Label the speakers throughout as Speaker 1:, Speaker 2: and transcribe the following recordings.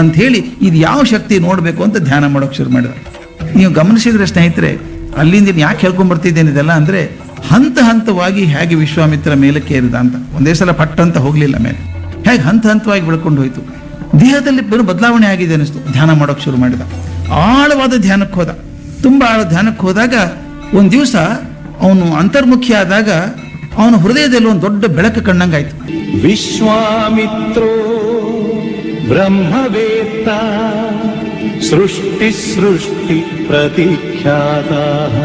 Speaker 1: ಅಂತ ಹೇಳಿ ಇದು ಯಾವ ಶಕ್ತಿ ನೋಡಬೇಕು ಅಂತ ಧ್ಯಾನ ಮಾಡೋಕೆ ಶುರು ಮಾಡಿದ ನೀವು ಗಮನಿಸಿದ್ರೆ ಸ್ನೇಹಿತರೆ ಅಲ್ಲಿಂದ ಇನ್ನು ಯಾಕೆ ಹೇಳ್ಕೊಂಡ್ಬರ್ತಿದ್ದೇನೆ ಇದೆಲ್ಲ ಅಂದರೆ ಹಂತ ಹಂತವಾಗಿ ಹೇಗೆ ವಿಶ್ವಾಮಿತ್ರ ಮೇಲಕ್ಕೆ ಏರಿದ ಅಂತ ಒಂದೇ ಸಲ ಪಟ್ಟ ಅಂತ ಹೋಗಲಿಲ್ಲ ಮೇಲೆ ಹೇಗೆ ಹಂತ ಹಂತವಾಗಿ ಬೆಳ್ಕೊಂಡು ಹೋಯಿತು ದೇಹದಲ್ಲಿ ಬೇರೆ ಬದಲಾವಣೆ ಆಗಿದೆ ಅನಿಸ್ತು ಧ್ಯಾನ ಮಾಡೋಕೆ ಶುರು ಮಾಡಿದ ಆಳವಾದ ಧ್ಯಾನಕ್ಕೆ ಹೋದ ತುಂಬ ಆಳ ಧ್ಯಾನಕ್ಕೆ ಹೋದಾಗ ಒಂದು ದಿವಸ ಅವನು ಅಂತರ್ಮುಖಿ ಆದಾಗ ಅವನ ಹೃದಯದಲ್ಲಿ ಒಂದು ದೊಡ್ಡ ಬೆಳಕು ಕಂಡಂಗಾಯ್ತು
Speaker 2: विश्वामित्रो ब्रह्मवेत्ता सृष्टिसृष्टिप्रतिख्याताः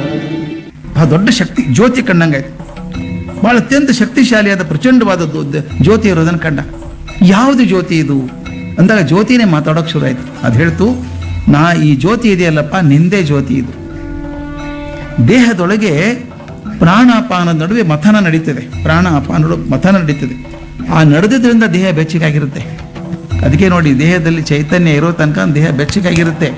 Speaker 1: ಆ ದೊಡ್ಡ ಶಕ್ತಿ ಜ್ಯೋತಿ ಕಂಡಂಗಾಯ್ತು ಬಹಳ ಅತ್ಯಂತ ಶಕ್ತಿಶಾಲಿಯಾದ ಪ್ರಚಂಡವಾದ ದೊ- ಜ್ಯೋತಿ ಇರೋದನ್ನು ಕಂಡ ಯಾವುದು ಜ್ಯೋತಿ ಇದು ಅಂದಾಗ ಜ್ಯೋತಿನೇ ಮಾತಾಡೋಕೆ ಶುರು ಆಯ್ತು ಅದು ಹೇಳ್ತು ನಾ ಈ ಜ್ಯೋತಿ ಇದೆಯಲ್ಲಪ್ಪ ನಿಂದೇ ಜ್ಯೋತಿ ಇದು ದೇಹದೊಳಗೆ ಪ್ರಾಣಾಪಾನ ನಡುವೆ ಮಥನ ನಡೀತದೆ ಪ್ರಾಣ ಅಪಾನ ನಡುವೆ ಮಥನ ನಡೀತದೆ ಆ ನಡೆದಿದ್ರಿಂದ ದೇಹ ಬೆಚ್ಚಗಾಗಿರುತ್ತೆ ಅದಕ್ಕೆ ನೋಡಿ ದೇಹದಲ್ಲಿ ಚೈತನ್ಯ ಇರೋ ತನಕ ದೇಹ ಬೆಚ್ಚಗಾಗಿರುತ್ತೆ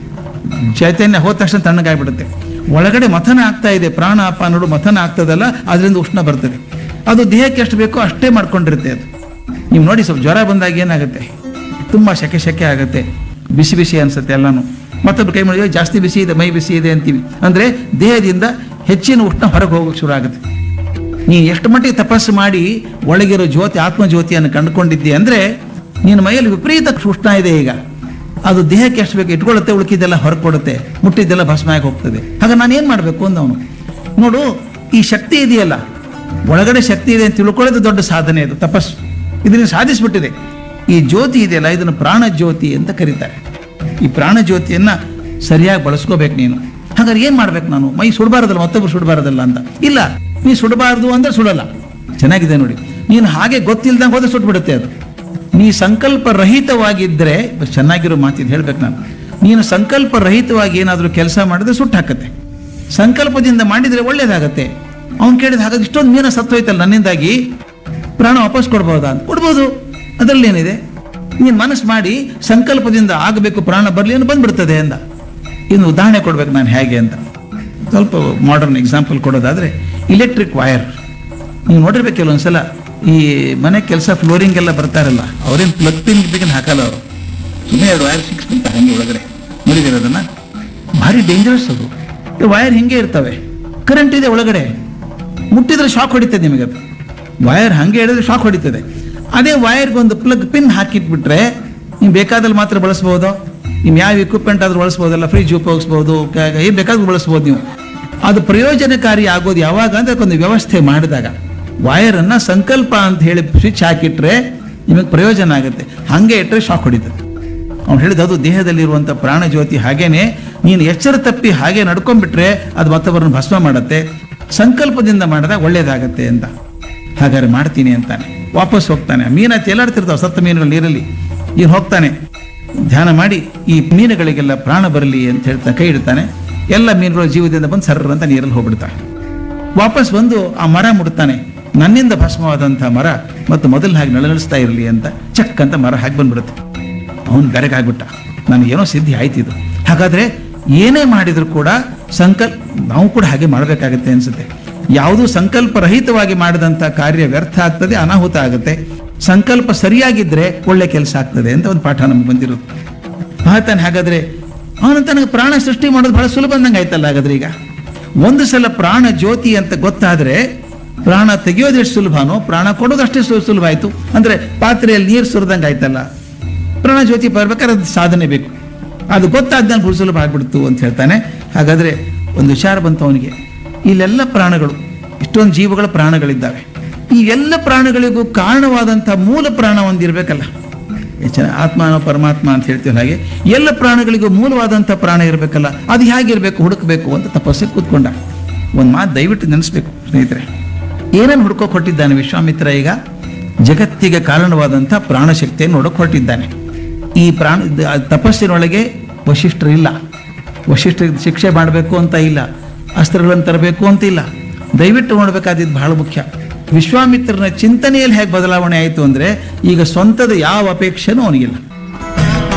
Speaker 1: ಚೈತನ್ಯ ಹೋದ ತಕ್ಷಣ ತಣ್ಣಗಾಗ್ಬಿಡುತ್ತೆ ಒಳಗಡೆ ಮಥನ ಆಗ್ತಾ ಇದೆ ಪ್ರಾಣ ಅಪಾನ ನಡು ಮಥನ ಆಗ್ತದಲ್ಲ ಅದರಿಂದ ಉಷ್ಣ ಬರ್ತದೆ ಅದು ದೇಹಕ್ಕೆ ಎಷ್ಟು ಬೇಕೋ ಅಷ್ಟೇ ಮಾಡ್ಕೊಂಡಿರುತ್ತೆ ಅದು ನೀವು ನೋಡಿ ಸ್ವಲ್ಪ ಜ್ವರ ಬಂದಾಗ ಏನಾಗುತ್ತೆ ತುಂಬ ಸೆಕೆ ಸೆಕೆ ಆಗುತ್ತೆ ಬಿಸಿ ಬಿಸಿ ಅನ್ಸುತ್ತೆ ಎಲ್ಲಾನು ಮತ್ತೊಬ್ಬರು ಕೈ ಮಾಡಿದ್ರೆ ಜಾಸ್ತಿ ಬಿಸಿ ಇದೆ ಮೈ ಬಿಸಿ ಇದೆ ಅಂತೀವಿ ಅಂದರೆ ದೇಹದಿಂದ ಹೆಚ್ಚಿನ ಉಷ್ಣ ಹೊರಗೆ ಹೋಗೋಕೆ ಶುರು ಆಗುತ್ತೆ ನೀನು ಎಷ್ಟು ಮಟ್ಟಿಗೆ ತಪಸ್ಸು ಮಾಡಿ ಒಳಗಿರೋ ಜ್ಯೋತಿ ಆತ್ಮಜ್ಯೋತಿಯನ್ನು ಕಂಡುಕೊಂಡಿದ್ದಿ ಅಂದರೆ ನಿನ್ನ ಮೈಯಲ್ಲಿ ವಿಪರೀತ ಉಷ್ಣ ಇದೆ ಈಗ ಅದು ದೇಹಕ್ಕೆ ಎಷ್ಟು ಬೇಕು ಇಟ್ಕೊಳ್ಳುತ್ತೆ ಉಳುಕಿದ್ದೆಲ್ಲ ಹೊರಗೆ ಕೊಡುತ್ತೆ ಮುಟ್ಟಿದ್ದೆಲ್ಲ ಭಸ್ಮ ಆಗಿ ಹೋಗ್ತದೆ ಆಗ ನಾನು ಏನು ಮಾಡಬೇಕು ಅಂದವನು ನೋಡು ಈ ಶಕ್ತಿ ಇದೆಯಲ್ಲ ಒಳಗಡೆ ಶಕ್ತಿ ಇದೆ ಅಂತ ತಿಳ್ಕೊಳ್ಳೋದು ದೊಡ್ಡ ಸಾಧನೆ ಇದು ತಪಸ್ಸು ಇದನ್ನು ಸಾಧಿಸ್ಬಿಟ್ಟಿದೆ ಈ ಜ್ಯೋತಿ ಇದೆಯಲ್ಲ ಇದನ್ನು ಪ್ರಾಣ ಜ್ಯೋತಿ ಅಂತ ಕರೀತಾರೆ ಈ ಪ್ರಾಣ ಜ್ಯೋತಿಯನ್ನ ಸರಿಯಾಗಿ ಬಳಸ್ಕೋಬೇಕು ನೀನು ಹಾಗಾದ್ರೆ ಏನು ಮಾಡ್ಬೇಕು ನಾನು ಮೈ ಸುಡಬಾರದಲ್ಲ ಮತ್ತೊಬ್ರು ಸುಡಬಾರದಲ್ಲ ಅಂತ ಇಲ್ಲ ನೀ ಸುಡಬಾರ್ದು ಅಂದ್ರೆ ಸುಡಲ್ಲ ಚೆನ್ನಾಗಿದೆ ನೋಡಿ ನೀನು ಹಾಗೆ ಗೊತ್ತಿಲ್ದಂಗೆ ಹೋದ್ರೆ ಸುಟ್ಬಿಡುತ್ತೆ ಅದು ನೀ ಸಂಕಲ್ಪ ರಹಿತವಾಗಿದ್ದರೆ ಚೆನ್ನಾಗಿರೋ ಮಾತಿದ್ದು ಹೇಳ್ಬೇಕು ನಾನು ನೀನು ಸಂಕಲ್ಪ ರಹಿತವಾಗಿ ಏನಾದರೂ ಕೆಲಸ ಮಾಡಿದ್ರೆ ಸುಟ್ಟು ಹಾಕತ್ತೆ ಸಂಕಲ್ಪದಿಂದ ಮಾಡಿದರೆ ಒಳ್ಳೇದಾಗತ್ತೆ ಅವ್ನು ಕೇಳಿದ ಹಾಗಾದ್ರೆ ಇಷ್ಟೊಂದು ಮೀನ ಸತ್ತೋಯ್ತಲ್ಲ ನನ್ನಿಂದಾಗಿ ಪ್ರಾಣ ವಾಪಸ್ ಕೊಡ್ಬೋದಾ ಅಂತ ಕೊಡ್ಬೋದು ಅದರಲ್ಲಿ ಏನಿದೆ ನೀನು ಮನಸ್ಸು ಮಾಡಿ ಸಂಕಲ್ಪದಿಂದ ಆಗಬೇಕು ಪ್ರಾಣ ಬರಲಿ ಏನು ಬಂದ್ಬಿಡ್ತದೆ ಅಂದ ಇನ್ನು ಉದಾಹರಣೆ ಕೊಡ್ಬೇಕು ನಾನು ಹೇಗೆ ಅಂತ ಸ್ವಲ್ಪ ಮಾಡರ್ನ್ ಎಕ್ಸಾಂಪಲ್ ಕೊಡೋದಾದ್ರೆ ಇಲೆಕ್ಟ್ರಿಕ್ ವೈರ್ ನೀವು ನೋಡಿರ್ಬೇಕು ಕೆಲವೊಂದ್ಸಲ ಈ ಮನೆ ಕೆಲಸ ಫ್ಲೋರಿಂಗ್ ಎಲ್ಲ ಬರ್ತಾರಲ್ಲ ಅವ್ರೇನು ಪ್ಲಗ್ ಪಿನ್ ಬಿಗಿನ್ ಹಾಕಲ್ಲ ಅವರು ಸುಮ್ಮನೆ ಎರಡು ವೈರ್ ಸಿಕ್ಸ್ಬಿಡ್ತಾರೆ ಹಂಗೆ ಒಳಗಡೆ ನೋಡಿದಿರೋದನ್ನ ಭಾರಿ ಡೇಂಜರಸ್ ಅದು ಈ ವೈರ್ ಹಿಂಗೆ ಇರ್ತವೆ ಕರೆಂಟ್ ಇದೆ ಒಳಗಡೆ ಮುಟ್ಟಿದ್ರೆ ಶಾಕ್ ಹೊಡಿತದೆ ನಿಮಗೆ ಅದು ವೈರ್ ಹಂಗೆ ಹಿಡಿದ್ರೆ ಶಾಕ್ ಹೊಡಿತದೆ ಅದೇ ವೈರ್ಗೆ ಒಂದು ಪ್ಲಗ್ ಪಿನ್ ಹಾಕಿಟ್ಬಿಟ್ರೆ ನೀವು ಬೇಕಾದಲ್ಲಿ ಮಾತ್ರ ಬಳಸ್ಬೋದು ನೀವು ಯಾವ ಇಕ್ವಿಪ್ಮೆಂಟ್ ಆದ್ರೂ ಬಳಸ್ಬೋದಲ್ಲ ಫ್ರಿಜ್ ಉಪಯೋಗಿಸ್ಬೋದು ಏನು ಬೇಕಾದ್ರೂ ಬಳಸ್ಬೋದು ನೀವು ಅದು ಪ್ರಯೋಜನಕಾರಿ ಆಗೋದು ಯಾವಾಗ ಅಂದ್ರೆ ಅದಕ್ಕೊಂದು ವ್ಯವಸ್ಥೆ ಮಾಡಿದಾಗ ವೈರನ್ನು ಸಂಕಲ್ಪ ಅಂತ ಹೇಳಿ ಸ್ವಿಚ್ ಹಾಕಿಟ್ರೆ ನಿಮಗೆ ಪ್ರಯೋಜನ ಆಗುತ್ತೆ ಹಾಗೆ ಇಟ್ಟರೆ ಶಾಕ್ ಹೊಡಿತದೆ ಅವ್ನು ಹೇಳಿದ ಅದು ದೇಹದಲ್ಲಿರುವಂಥ ಪ್ರಾಣ ಜ್ಯೋತಿ ಹಾಗೇನೆ ನೀನು ಎಚ್ಚರ ತಪ್ಪಿ ಹಾಗೆ ನಡ್ಕೊಂಡ್ಬಿಟ್ರೆ ಅದು ಮತ್ತೊಬ್ಬರನ್ನು ಭಸ್ಮ ಮಾಡುತ್ತೆ ಸಂಕಲ್ಪದಿಂದ ಮಾಡಿದಾಗ ಒಳ್ಳೇದಾಗತ್ತೆ ಅಂತ ಹಾಗಾದ್ರೆ ಮಾಡ್ತೀನಿ ಅಂತಾನೆ ವಾಪಸ್ ಹೋಗ್ತಾನೆ ಮೀನ ತೇಲಾಡ್ತಿರ್ತಾವೆ ಸತ್ತ ಮೀನುಗಳು ನೀರಲ್ಲಿ ನೀನು ಹೋಗ್ತಾನೆ ಧ್ಯಾನ ಮಾಡಿ ಈ ಮೀನುಗಳಿಗೆಲ್ಲ ಪ್ರಾಣ ಬರಲಿ ಅಂತ ಹೇಳ್ತಾನೆ ಕೈ ಇಡ್ತಾನೆ ಎಲ್ಲ ಮೀನುಗಳು ಜೀವದಿಂದ ಬಂದು ಸರ್ರ ಅಂತ ನೀರಲ್ಲಿ ಹೋಗ್ಬಿಡ್ತಾನೆ ವಾಪಸ್ ಬಂದು ಆ ಮರ ಮುಡ್ತಾನೆ ನನ್ನಿಂದ ಭಸ್ಮವಾದಂಥ ಮರ ಮತ್ತು ಮೊದಲು ಹಾಗೆ ನಳನಳಿಸ್ತಾ ಇರಲಿ ಅಂತ ಚಕ್ ಅಂತ ಮರ ಹಾಗೆ ಬಂದ್ಬಿಡುತ್ತೆ ಅವನು ಬೆರಗಾಗ್ಬಿಟ್ಟ ನನಗೇನೋ ಸಿದ್ಧಿ ಆಯ್ತಿದು ಹಾಗಾದ್ರೆ ಏನೇ ಮಾಡಿದ್ರು ಕೂಡ ಸಂಕಲ್ಪ ನಾವು ಕೂಡ ಹಾಗೆ ಮಾಡಬೇಕಾಗತ್ತೆ ಅನ್ಸುತ್ತೆ ಯಾವುದೂ ಸಂಕಲ್ಪ ರಹಿತವಾಗಿ ಮಾಡಿದಂಥ ಕಾರ್ಯ ವ್ಯರ್ಥ ಆಗ್ತದೆ ಅನಾಹುತ ಆಗುತ್ತೆ ಸಂಕಲ್ಪ ಸರಿಯಾಗಿದ್ರೆ ಒಳ್ಳೆ ಕೆಲಸ ಆಗ್ತದೆ ಅಂತ ಒಂದು ಪಾಠ ನಮ್ಗೆ ಬಂದಿರೋದು ಆತನ ಹಾಗಾದ್ರೆ ಅವನು ತನಗೆ ಪ್ರಾಣ ಸೃಷ್ಟಿ ಮಾಡೋದು ಬಹಳ ಸುಲಭ ಅಂದಂಗೆ ಆಯ್ತಲ್ಲ ಹಾಗಾದ್ರೆ ಈಗ ಒಂದು ಸಲ ಪ್ರಾಣ ಜ್ಯೋತಿ ಅಂತ ಗೊತ್ತಾದ್ರೆ ಪ್ರಾಣ ತೆಗೆಯೋದು ಎಷ್ಟು ಸುಲಭನೋ ಪ್ರಾಣ ಕೊಡೋದು ಅಷ್ಟೇ ಸು- ಸುಲಭ ಆಯ್ತು ಅಂದ್ರೆ ಪಾತ್ರೆಯಲ್ಲಿ ನೀರು ಸುರಿದಂಗೆ ಆಯ್ತಲ್ಲ ಪ್ರಾಣ ಜ್ಯೋತಿ ಬರ್ಬೇಕಾದ್ರೆ ಅದು ಸಾಧನೆ ಬೇಕು ಅದು ಗೊತ್ತಾದ್ಮೇಲೆ ಬಹಳ ಸುಲಭ ಆಗ್ಬಿಡ್ತು ಅಂತ ಹೇಳ್ತಾನೆ ಹಾಗಾದ್ರೆ ಒಂದು ವಿಚಾರ ಬಂತು ಅವನಿಗೆ ಇಲ್ಲೆಲ್ಲ ಪ್ರಾಣಗಳು ಇಷ್ಟೊಂದು ಜೀವಗಳ ಪ್ರಾಣಗಳಿದ್ದಾವೆ ಈ ಎಲ್ಲ ಪ್ರಾಣಗಳಿಗೂ ಕಾರಣವಾದಂಥ ಮೂಲ ಪ್ರಾಣ ಒಂದಿರಬೇಕಲ್ಲ ಎಷ್ಟ್ ಚೆನ್ನಾಗಿ ಆತ್ಮ ಪರಮಾತ್ಮ ಅಂತ ಹೇಳ್ತೀವಿ ಹಾಗೆ ಎಲ್ಲ ಪ್ರಾಣಗಳಿಗೂ ಮೂಲವಾದಂಥ ಪ್ರಾಣ ಇರಬೇಕಲ್ಲ ಅದು ಹೇಗಿರಬೇಕು ಹುಡುಕಬೇಕು ಅಂತ ತಪಸ್ಸಿಗೆ ಕೂತ್ಕೊಂಡ ಒಂದು ಮಾತು ದಯವಿಟ್ಟು ನೆನೆಸ್ಬೇಕು ಸ್ನೇಹಿತರೆ ಏನನ್ನು ಹುಡ್ಕೋಕ್ ಹೊಟ್ಟಿದ್ದಾನೆ ವಿಶ್ವಾಮಿತ್ರ ಈಗ ಜಗತ್ತಿಗೆ ಕಾರಣವಾದಂಥ ಪ್ರಾಣಶಕ್ತಿಯನ್ನು ನೋಡೋಕೆ ಹೊರಟಿದ್ದಾನೆ ಈ ಪ್ರಾಣ ದ- ಆ ತಪಸ್ಸಿನೊಳಗೆ ವಶಿಷ್ಠರು ಇಲ್ಲ ವಶಿಷ್ಠರಿಗೆ ಶಿಕ್ಷೆ ಮಾಡಬೇಕು ಅಂತ ಇಲ್ಲ ಅಸ್ತ್ರಗಳನ್ನು ತರಬೇಕು ಅಂತ ಇಲ್ಲ ದಯವಿಟ್ಟು ನೋಡಬೇಕಾದಿದ್ದು ಬಹಳ ಮುಖ್ಯ ವಿಶ್ವಾಮಿತ್ರನ ಚಿಂತನೆಯಲ್ಲಿ ಹೇಗೆ ಬದಲಾವಣೆ ಆಯಿತು ಅಂದರೆ ಈಗ ಸ್ವಂತದ ಯಾವ ಅಪೇಕ್ಷೆನೂ ಅವನಿಗಿಲ್ಲ